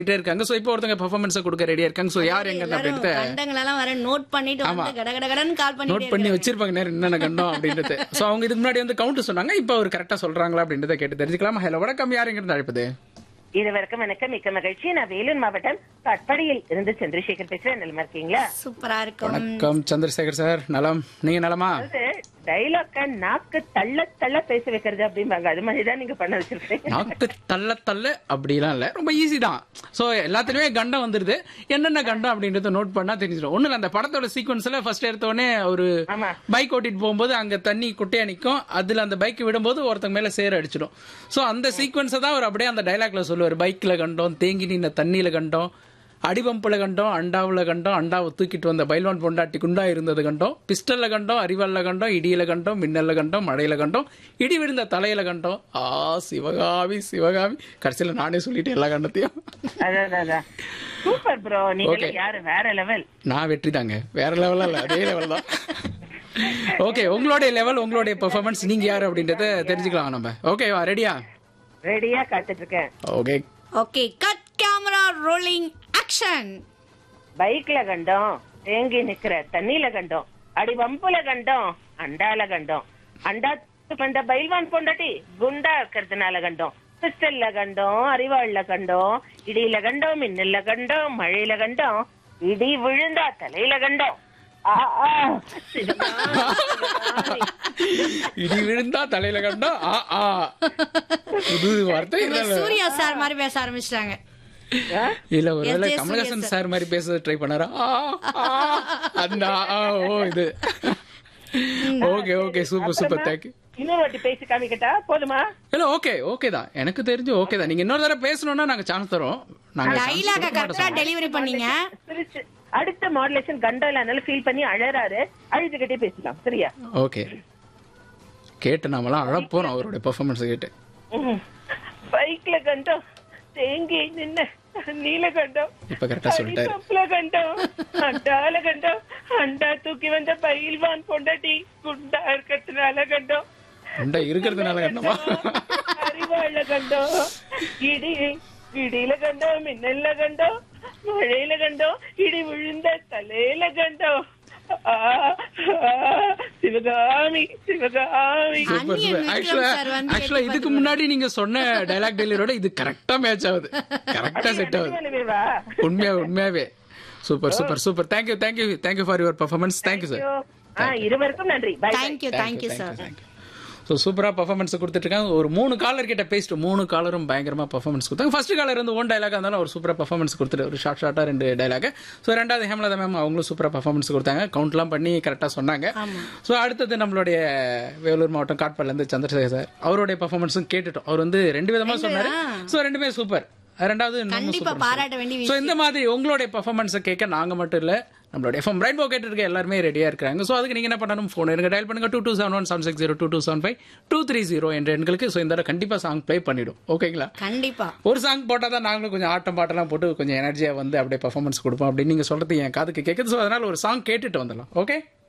கிட்டே இருக்காங்க சோ இப்போ ஒருத்தங்க பெர்ஃபார்மன்ஸ் கொடுக்க ரெடியா இருக்காங்க சோ யார் எங்க எல்லாரும் எடுத்து கண்டங்களெல்லாம் வர நோட் பண்ணிட்டு வந்து கட கட கடன்னு கால் நோட் பண்ணிட்டு பண்ணி வச்சிருப்பாங்க நேரம் என்னென்ன கண்டோம் அப்படின்றது சோ அவங்க இதுக்கு முன்னாடி வந்து கவுண்ட் சொன்னாங்க இப்போ அவர் கரெக்டா சொல்றாங்களா அப்படின்றத கேட்டு தெரிஞ்சுக்கலாம் ஹலோ வணக்கம் யார் எங்க இருந்து அழைப்பது இருவருக்கும் வணக்கம் மிக்க மகிழ்ச்சி நான் வேலூர் மாவட்டம் கட்படியில் இருந்து சந்திரசேகர் பேசுறேன் நிலமா இருக்கீங்களா சூப்பரா இருக்கும் வணக்கம் சந்திரசேகர் சார் நலம் நீங்க நலமா டைலாக்க நாக்கு தள்ள தள்ள பேச வைக்கிறது அப்படிம்பாங்க அது மாதிரிதான் நீங்க பண்ண வச்சிருக்கீங்க நாக்கு தள்ள தள்ள அப்படிலாம் இல்ல ரொம்ப ஈஸி தான் சோ எல்லாத்துலயுமே கண்டம் வந்துருது என்னென்ன கண்டம் அப்படின்றத நோட் பண்ணா தெரிஞ்சிடும் ஒண்ணு இல்ல அந்த படத்தோட சீக்வன்ஸ்ல ஃபர்ஸ்ட் எடுத்த உடனே ஒரு ஆமா. பைக் ஓட்டிட்டு போகும்போது அங்க தண்ணி குட்டையா நிக்கும் அதுல அந்த பைக் விடும்போது ஒருத்தங்க மேல சேர அடிச்சிடும் சோ அந்த சீக்வன்ஸை தான் அவர் அப்படியே அந்த டைலாக்ல சொல்லுவார் பைக்ல கண்டோம் தேங்கி நின்ன தண்ணியில கண்டோம் அடிபம்புல கண்டோம் அண்டாவுல கண்டோம் அண்டாவை தூக்கிட்டு வந்த பைல்வான் பொண்டாட்டி குண்டா இருந்தது கண்டோம் பிஸ்டல்ல கண்டோம் அரிவாள்ல கண்டோம் இடியில கண்டோம் மின்னல்ல கண்டோம் மழையில கண்டோம் இடி விழுந்த தலையில கண்டோம் ஆ சிவகாமி சிவகாமி கடைசியில நானே சொல்லிட்டு எல்லா கண்டத்தையும் அதான் அதான் சூப்பர் ப்ரோ நீங்க யாரு வேற லெவல் நான் வெற்றி தாங்க வேற லெவலா இல்ல அதே லெவல் தான் ஓகே உங்களுடைய லெவல் உங்களுடைய பெர்ஃபார்மன்ஸ் நீங்க யாரு அப்படின்றத தெரிஞ்சுக்கலாம் நம்ம ஓகேவா ரெடியா ரெடியா காத்துட்டு இருக்கேன் okay okay cut camera rolling action பைக்ல கண்டோம் தேங்கி நிக்கிற தண்ணியில கண்டோம் அடி வம்புல கண்டோம் அண்டால கண்டோம் அண்டா கண்ட பைல்வான் பொண்டாட்டி குண்டா இருக்கிறதுனால கண்டோம் பிஸ்டல்ல கண்டோம் அறிவாள்ல கண்டோம் இடியில கண்டோம் மின்னல்ல கண்டோம் மழையில கண்டோம் இடி விழுந்தா தலையில கண்டோம் ஆ, ஆ, சிவகாமி, சிவகாமி. இடி விழுந்தா தலையில கண்டா ஆ ஆ புது வார்த்தை இல்ல இல்ல. சூர்யா சார் மாதிரி பேச ஆரம்பிச்சிட்டாங்க ஆ? இல்ல ஒருவேளை yes, yes, Kamal Haasan yes. Sir மாதிரி பேச ட்ரை பண்ணாரா ஆ, ஆ, அந்த ஆ, ஆ, ஓ இது okay okay super super thank you இன்னொரு வாட்டி பேசி காமிக்கட்டா போதுமா இல்ல ஓகே ஓகே தான் எனக்கு தெரிஞ்சு ஓகே தான் நீங்க இன்னொரு தடவை பேசணும்னா நாங்க சான்ஸ் தரோம் நாங்க chance டைலாக கொடுக்க மாட்டோம். கரெக்டா டெலிவரி பண்ணீங்க சிரிச்சு அடுத்த மாடுலேஷன் கண்டோல அதனால ஃபீல் பண்ணி அழறாரு அழுதுகிட்டே பேசலாம் சரியா ஓகே கேட்டு நாமெல்லாம் அழப்போறோம் அவருடைய பெர்ஃபார்மன்ஸ் கேட்டு பைக்ல கண்டோம் தேங்கி நின்ன நீல கண்டோம் இப்ப கரெக்டா சொல்லிட்டாரு அடிப்பம்புல கண்டோம் அண்டால கண்டோம் அண்டா தூக்கி வந்த பயில்வான் பொண்டாட்டி குண்டா இருக்கிறதுனால கண்டோம் உண்டை இருக்கிறதுனால கண்டமா அறிவாள கண்டோம் இடி இடியில கண்டோம் மின்னல்ல கண்டோம் மழையில கண்டோம் இடி விழுந்த தலையில கண்டோம் ஆ, ஆ, சிவகாமி சிவகாமி சூப்பர் அந்நியன் சூப்பர் விக்ரம் ஆக்சுவலா sir வந்து ஆக்சுவலா இதுக்கு முன்னாடி நீங்க சொன்ன டைலாக் டெலிவரியோட இது கரெக்டா மேட்ச் ஆகுது கரெக்டா செட் ஆகுது நிஜமாலுமே வா உண்மையா உண்மையாவே super super super thank you thank you thank you for your performance thank you sir ஆ, இருவருக்கும் நன்றி bye thank you thank you sir so சூப்பராக பர்ஃபார்மன்ஸ் கொடுத்துட்டு இருக்காங்க ஒரு மூணு காலர் கிட்ட பேசிட்டு மூணு காலரும் பயங்கரமா பர்ஃபார்மன்ஸ் கொடுத்தாங்க ஃபர்ஸ்ட் காலர் வந்து ஒன் டைலாக இருந்தாலும் ஒரு சூப்பராக பர்ஃபார்மன்ஸ் கொடுத்துட்டு ஒரு ஷார்ட் ஷார்ட்டாக ரெண்டு டைலாக் ஸோ ரெண்டாவது ஹேமலதா மேம் அவங்களும் சூப்பராக பர்ஃபார்மன்ஸ் கொடுத்தாங்க கவுண்ட்லாம் பண்ணி கரெக்டாக சொன்னாங்க ஸோ அடுத்தது நம்மளுடைய வேலூர் மாவட்டம் காட்பாடிலேருந்து சந்திரசேகர் சார் அவருடைய பர்ஃபார்மன்ஸும் கேட்டுட்டோம் அவர் வந்து ரெண்டு விதமா சொன்னாரு ஸோ ரெண்டுமே சூப்பர் ரெண்டாவது இன்னமும் கண்டிப்பா super. பாராட்ட வேண்டிய ஸோ இந்த மாதிரி உங்களுடைய பெர்ஃபார்மன்ஸை கேட்க நாங்க மட்டும் இல்ல நம்மளோட எஃப்எம் ரெயின்போ கேட்டு இருக்க எல்லாருமே ரெடியா இருக்காங்க ஸோ அதுக்கு நீங்க என்ன பண்ணணும் ஃபோன் எடுங்க டயல் பண்ணுங்க two two seven one seven six zero two two seven five two three zero என்ற எண்களுக்கு ஸோ இந்த தடவை கண்டிப்பா சாங் ப்ளே பண்ணிடும் ஓகேங்களா கண்டிப்பா ஒரு சாங் போட்டால் தான் நாங்களும் கொஞ்சம் ஆட்டம் பாட்டெல்லாம் போட்டு கொஞ்சம் எனர்ஜியாக வந்து அப்படியே பர்ஃபார்மன்ஸ் கொடுப்போம் அப்படின்னு நீங்க சொல்றது என் காதுக்கு கேட்குது ஸோ அதனால ஒரு சாங் கேட்டுட்டு வந்துடலாம் ஓகே